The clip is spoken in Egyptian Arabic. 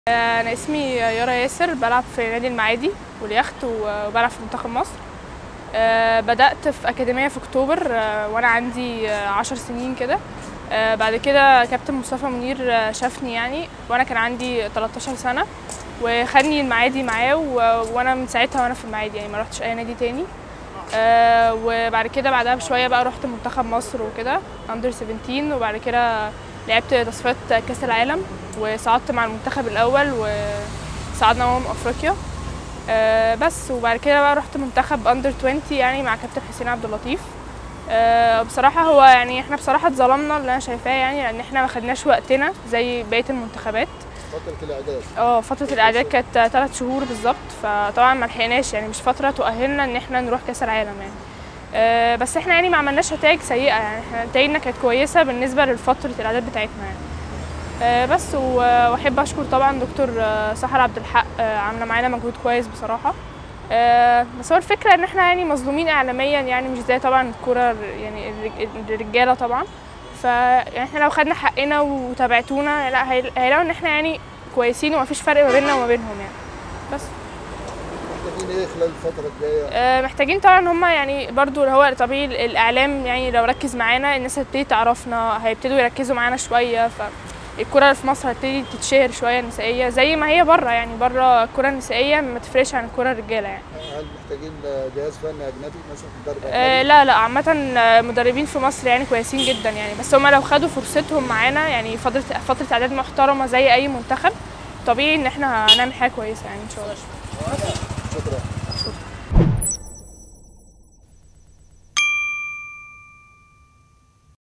انا اسمي يارا ياسر بلعب في نادي المعادي واليخت وبلعب في منتخب مصر آه، بدأت في أكاديمية في أكتوبر آه، وأنا عندي آه، عشر سنين كده آه، بعد كده كابتن مصطفى منير آه، شافني يعني وأنا كان عندي 13 سنة وخدني المعادي معاه و- وأنا من ساعتها وأنا في المعادي يعني ما رحتش أي نادي تاني آه، وبعد كده بعدها بشوية بقى رحت منتخب مصر وكده أندر 17 وبعد كده لعبت تصفيات كأس العالم وصعدت مع المنتخب الأول وصعدنا أمم أفريقيا آه، بس وبعد كده بقى رحت منتخب اندر 20 يعني مع كابتن حسين عبد اللطيف آه، بصراحة هو يعني احنا بصراحة اتظلمنا اللي انا شايفاه يعني لان احنا ما خدناش وقتنا زي بقية المنتخبات فترة الإعداد اه فترة الاعداد كانت ثلاث شهور بالظبط فطبعا ما لحقناش يعني مش فترة تؤهلنا ان احنا نروح كاس العالم يعني آه، بس احنا يعني ما عملناش نتائج سيئة يعني احنا نتائجنا كانت كويسة بالنسبة لفترة الاعداد بتاعتنا يعني آه، بس و- واحب اشكر طبعا دكتور آه، سحر عبد الحق آه، عامله معانا مجهود كويس بصراحه آه، بس هو الفكره ان احنا يعني مظلومين اعلاميا يعني مش زي طبعا الكوره يعني الرج- الرجاله طبعا فاحنا لو خدنا حقنا وتابعتونا لا هي- هيلاقوا ان احنا يعني كويسين ومفيش فرق ما بيننا وما بينهم يعني بس محتاجين إيه خلال الفترة الجاية؟ آه، محتاجين طبعا هم يعني برضو اللي هو طبيعي الاعلام يعني لو ركز معانا الناس هتبتدي تعرفنا هيبتدوا يركزوا معانا شويه فالكره في مصر هتبتدي تتشهر شويه النسائيه زي ما هي بره يعني بره الكره النسائيه ما تفرقش عن الكره الرجاله يعني هل محتاجين جهاز فني أجنبي مثلا مدرب آه أجنبي؟ لا لا عامة آه، مدربين في مصر يعني كويسين جدا يعني بس هما لو خدوا فرصتهم معانا يعني فترة فترة إعداد محترمة زي أي منتخب طبيعي إن احنا هنعمل حاجة كويسة يعني إن شاء الله شكرا